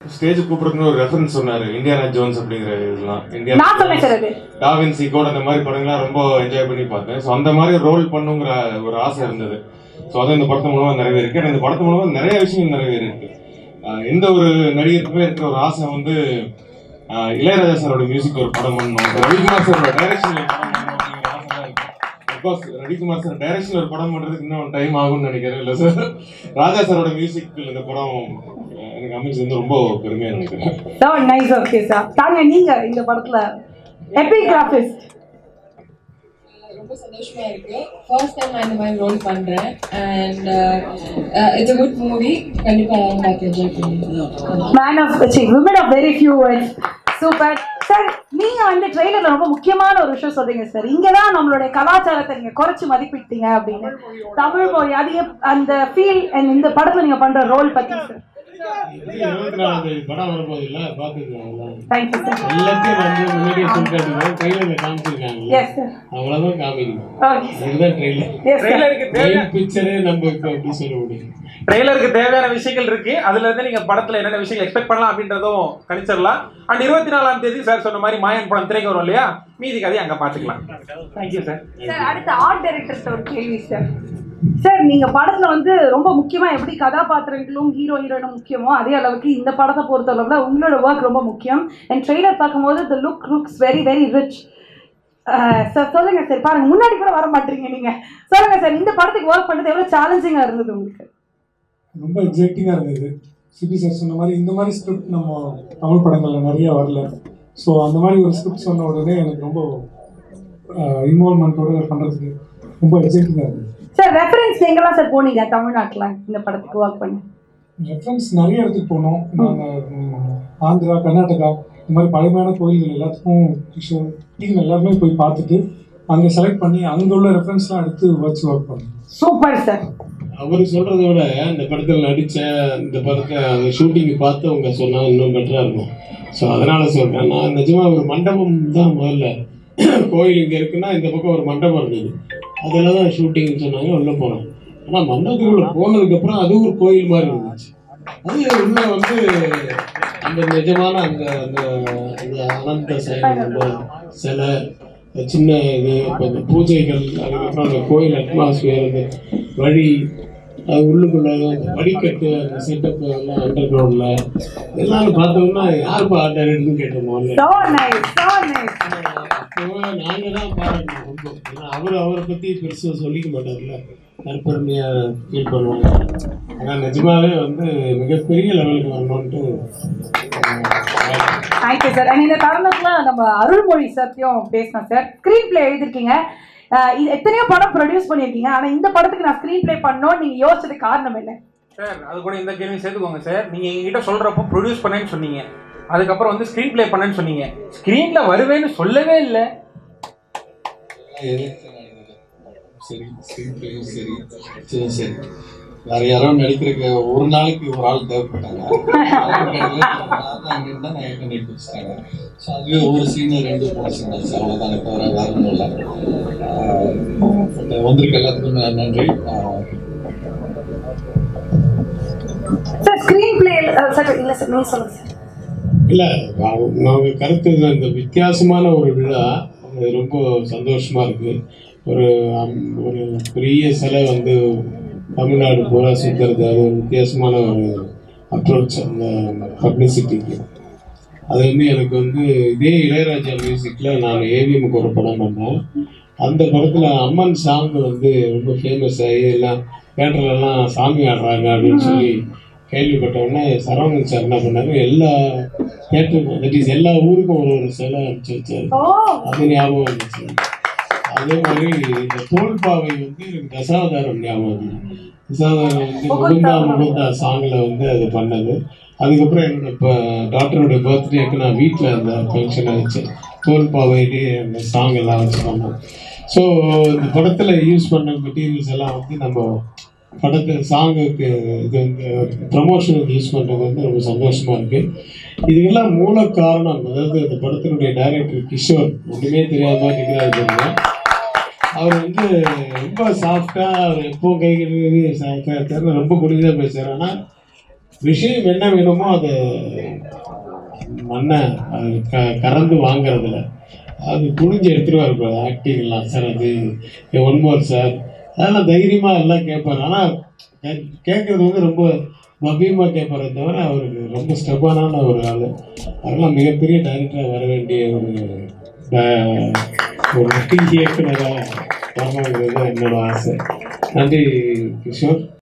stage கூப்பிடுறதுன்னு ஒரு reference சொன்னாரு Indiana Jones அப்படிங்கிற இதெல்லாம் இந்தியா நான் சொன்னேன் சார் அது டாவின்சி கோட் அந்த மாதிரி படங்கள்லாம் ரொம்ப என்ஜாய் பண்ணி பார்த்தேன் ஸோ அந்த மாதிரி ரோல் பண்ணுங்கிற ஒரு ஆசை இருந்தது ஸோ அது இந்த படத்து மூலமா நிறைவேறிருக்கு எனக்கு இந்த படத்து மூலமா நிறைய விஷயங்கள் நிறைவேறிருக்கு ஆஹ் எந்த ஒரு நடிகருக்குமே இருக்கிற ஒரு ஆசை வந்து ஆஹ் இளையராஜா சாரோட மியூசிக் ஒரு படம் பண்ணணும் ரவிக்குமார் சாரோட டைரக்ஷன் ஒரு படம் பண்ணணும் அப்படிங்கிற ஆசை தான் இருக்கு அப்கோர்ஸ் ரவிக்குமார் சார் டைரக்ஷன் ஒரு படம் பண்றதுக்கு இன்னும் டைம் ஆகும்னு நினைக்கிறேன் இல்லை சார் ராஜா சாரோட மியூசிக் இந்த படம் ஆஹ் எனக்கு அமைஞ்சது வந்து ரொம்ப பெருமையா நினைக்கிறேன் ஸோ நைஸ் ஓகே சார் தாங்க நீங்க இந்த படத்துல எபிகிராஃபிஸ்ட் ரொம்ப சந்தோஷமா இருக்கு ஃபர்ஸ்ட் டைம் நான் இந்த மாதிரி ரோல் பண்றேன் and it's a good movie கண்டிப்பா எல்லாரும் பார்த்து என்ஜாய் பண்ணுங்க man of see women of very few words super sir நீங்க வந்து ட்ரெய்லர்ல ரொம்ப முக்கியமான ஒரு விஷயம் சொல்றீங்க சார் இங்க தான் நம்மளுடைய கலாச்சாரத்தை நீங்க குறைச்சு மதிப்பிட்டீங்க அப்படின்னு தமிழ் மொழி அது எப்- அந்த ஃபீல் இந்த படத்துல நீங்க பண்ற ரோல் பத்தி சார் இருபத்தி நாலாம் தேதி படம் வரும்போது இல்ல பாத்துக்கலாம் தேங்க்யூ சார் எல்லாத்தையும் வந்து முன்னாடியே சொல்லிட்டு ட்ரெயிலர்ல காமிச்சிருக்காங்க எஸ் சார் அவ்வளவுதான் காமிக்கணும் ஓகே இதுதான் ட்ரெயிலர் எஸ் சார் ட்ரெய்லருக்கு தேவையான மெயின் பிக்சரே நம்ம இப்போ எப்படி சொல்ல முடியும் ட்ரெய்லருக்கு தேவையான விஷயங்கள் இருக்கு அதுல இருந்து நீங்க படத்துல என்னென்ன விஷயங்கள் எக்ஸ்பெக்ட் பண்ணலாம் அப்படின்றதும் கணிச்சிடலாம் அண்ட் இருபத்தி நாலாம் தேதி சார் சொன்ன மாதிரி மாயன் படம் திரைக்கு வரும் இல்லையா மீதி கதையை அங்க பாத்துக்கலாம் தேங்க்யூ சார் சார் அடுத்த ஆர்ட் டைரக்டர் ஒரு கேள்வி சார் சார் நீங்க படத்துல வந்து ரொம்ப முக்கியமா எப்படி கதாபாத்திரங்களும் ஹீரோ ஹீரோயினும் முக்கியமோ அதே அளவுக்கு இந்த படத்தை பொறுத்தளவுல உங்களோட ஒர்க் ரொம்ப முக்கியம் என் ட்ரெய்லர் பார்க்கும்போது the look looks very very rich sir சொல்லுங்க சார் பாருங்க முன்னாடி கூட வர மாட்டீங்க நீங்க சொல்லுங்க சார் இந்த படத்துக்கு ஒர்க் பண்ணது எவ்வளவு சேலஞ்சிங்கா இருந்தது உங்களுக்கு ரொம்ப எக்ஸைட்டிங்காக இருந்தது சிபி சார் சொன்ன மாதிரி இந்த மாதிரி ஸ்கிரிப்ட் நம்ம தமிழ் படங்களில் நிறைய வரல ஸோ அந்த மாதிரி ஒரு ஸ்கிரிப்ட் சொன்ன உடனே எனக்கு ரொம்ப இன்வால்மெண்ட்டோட பண்ணுறதுக்கு ரொம்ப எக்ஸைட்டிங்காக இருந்தது சார் ரெஃபரன்ஸ் எங்கெல்லாம் சார் போனீங்க தமிழ்நாட்டுல இந்த படத்துக்கு ஒர்க் பண்ணி ரெஃபரன்ஸ் நிறைய இடத்துக்கு போனோம் நாங்கள் ஆந்திரா கர்நாடகா இந்த மாதிரி பழமையான கோயில்கள் எல்லாத்துக்கும் கிஷோர் டீம் எல்லாருமே போய் பார்த்துட்டு அங்கே செலக்ட் பண்ணி அங்கே உள்ள ரெஃபரன்ஸ்லாம் எடுத்து வச்சு ஒர்க் பண்ணோம் சூப்பர் சார் அவர் சொல்றதை விட இந்த படத்தில் நடிச்ச இந்த படத்தை அந்த ஷூட்டிங் பார்த்தவங்க சொன்னா இன்னும் பெட்டரா இருக்கும் ஸோ அதனால சொல்றேன் நான் நிஜமா ஒரு மண்டபம் தான் முதல்ல கோயில் இங்க இருக்குன்னா இந்த பக்கம் ஒரு மண்டபம் இருந்தது அதில் தான் ஷூட்டிங் சொன்னாங்க உள்ள போனோம் ஆனா மண்டபத்துக்குள்ள போனதுக்கு அப்புறம் அது ஒரு கோயில் மாதிரி இருந்துச்சு அது உள்ள வந்து அந்த நிஜமான அந்த அந்த அந்த அனந்த செயல் அந்த சிலை சின்ன இது இப்போ இந்த பூஜைகள் அதுக்கப்புறம் அந்த கோயில் அட்மாஸ்பியர் அந்த வழி அது உள்ளுக்குள்ள அந்த படிக்கட்டு அந்த செட்டப் எல்லாம் அண்டர் கிரவுண்ட்ல எல்லாம் பார்த்தோம்னா யாருப்பா ஆர்ட் டைரக்டர்னு கேட்டோம் முதல்ல ஸோ நைஸ் ஸோ நைஸ் அப்போ நாங்க தான் பாராட்டணும் ரொம்ப ஏன்னா அவர் அவரை பத்தி பெருசா சொல்லிக்க மாட்டார்ல நற்பெருமையா ஃபீல் பண்ணுவாங்க ஆனா நிஜமாவே வந்து மிகப்பெரிய லெவலுக்கு வரணும்ட்டு அஹ், தேங்க்யூ சார் அண்ட் இந்த தருணத்துல நம்ம அருள்மொழி சார்த்தையும் பேசணும் சார் ஸ்க்ரீன் பிளே எழுதிருக்கீங்க அஹ் இது எத்தனையோ படம் ப்ரொடியூஸ் பண்ணியிருக்கீங்க ஆனா இந்த படத்துக்கு நான் ஸ்க்ரீன் பிளே பண்ணோம் நீங்க யோசிச்சது காரணம் என்ன சார் அது கூட இந்த கேள்வி சேர்த்துக்கோங்க சார் நீங்க எங்ககிட்ட சொல்றப்போ ப்ரொடியூஸ் பண்ணேன்னு சொன்னீங்க அதுக்கப்புறம் வந்து ஸ்க்ரீன் ப்ளே பண்ணேன்னு சொன்னீங்க ஸ்க்ரீன்ல வருவேன்னு சொல்லவே இல்லை சரி சரி சரி சரி சரி வேற யாரோ நடிக்கிறதுக்கு ஒரு நாளைக்கு ஒரு ஆள் தேவைப்பட்டாங்க அங்கே இருந்தால் நான் எங்கே நடிக்க வச்சுட்டாங்க ஸோ அதுவே ஒரு சீனு ரெண்டு மூணு சீன் ஆச்சு அவ்வளோதானே தவிர வேற ஒன்றும் இல்லை பட் வந்திருக்க எல்லாத்துக்கும் ந- நன்றி ஆஹ் சார் ஸ்க்ரீன் பிளே சார் இல்ல சார் நீங்க சொல்லுங்க சார் இல்ல நான் நாங்க கருத்து இது, இந்த வித்தியாசமான ஒரு விழா அது ரொம்ப சந்தோஷமா இருக்கு ஒரு அம், ஒரு பெரிய சிலை வந்து தமிழ்நாடு பூரா சுத்துறது அது ஒரு வித்தியாசமான ஒரு அப்ரோச் அந்த பப்ளிசிட்டிக்கு அது வந்து எனக்கு வந்து இதே இளையராஜா மியூசிக்ல நான் ஏவிஎம்க்கு ஒரு படம் பண்ணேன் அந்த படத்துல அம்மன் சாங் வந்து ரொம்ப ஃபேமஸ் ஆகி எல்லாம் தேட்டர்லாம் சாமி ஆடுறாங்க அப்படின்னு சொல்லி கேள்விப்பட்ட உடனே சரவணன் சார் என்ன பண்ணாரு எல்லா தேட்டருக்கும் தட் இஸ் எல்லா ஊருக்கும் ஒரு ஒரு சிலை அனுப்பிச்சு வச்சாரு ஓ அது ஞாபகம் வந்துச்சு அதே மாதிரி இந்த தோல்பாவை வந்து எனக்கு தசாவதாரம் ஞாபகம் வந்து தசாவதாரம் வந்து முகுந்தா முகுந்தா சாங்ல வந்து அது பண்ணது அதுக்கப்புறம் என்னோட இப்போ டாக்டரோட பர்த்டேக்கு நான் வீட்டில் அந்த ஃபங்க்ஷனை வச்சேன் தோல்பாவையிலே அந்த சாங் எல்லாம் வச்சு பண்ணோம் ஸோ இந்த படத்தில் யூஸ் பண்ண மெட்டீரியல்ஸ் எல்லாம் வந்து நம்ம படத்து சாங்குக்கு இது வந்து ப்ரமோஷனுக்கு யூஸ் பண்ணுறது வந்து ரொம்ப சந்தோஷமாக இருக்குது இதுக்கெல்லாம் மூல காரணம் அதாவது இந்த படத்தினுடைய டைரக்டர் கிஷோர் ஒன்றுமே தெரியாத மாதிரி நிற்கிறாரு பாருங்க அவர் வந்து ரொம்ப சாஃப்டாக அவர் எப்போ கை கழுவி சாஃப்டாக இருக்காரு ரொம்ப குடிதான் பேசுகிறார் ஆனால் விஷயம் என்ன வேணுமோ அதை மண்ணை அது க கறந்து வாங்குறதுல அது துணிஞ்சு எடுத்துருவார் இப்போ ஆக்டிங் எல்லாம் சார் அது ஒன் மோர் சார் அதெல்லாம் தைரியமாக எல்லாம் கேட்பார் ஆனால் கேட்குறது வந்து ரொம்ப பவ்யமாக கேட்பாரே தவிர அவருக்கு ரொம்ப ஸ்டெப்பானான ஒரு ஆள் அதெல்லாம் மிகப்பெரிய டைரக்டராக வர வேண்டிய ஒரு ட- ஒரு இயக்குனராக வரணுங்கிறது என்னோட ஆசை நன்றி கிஷோர்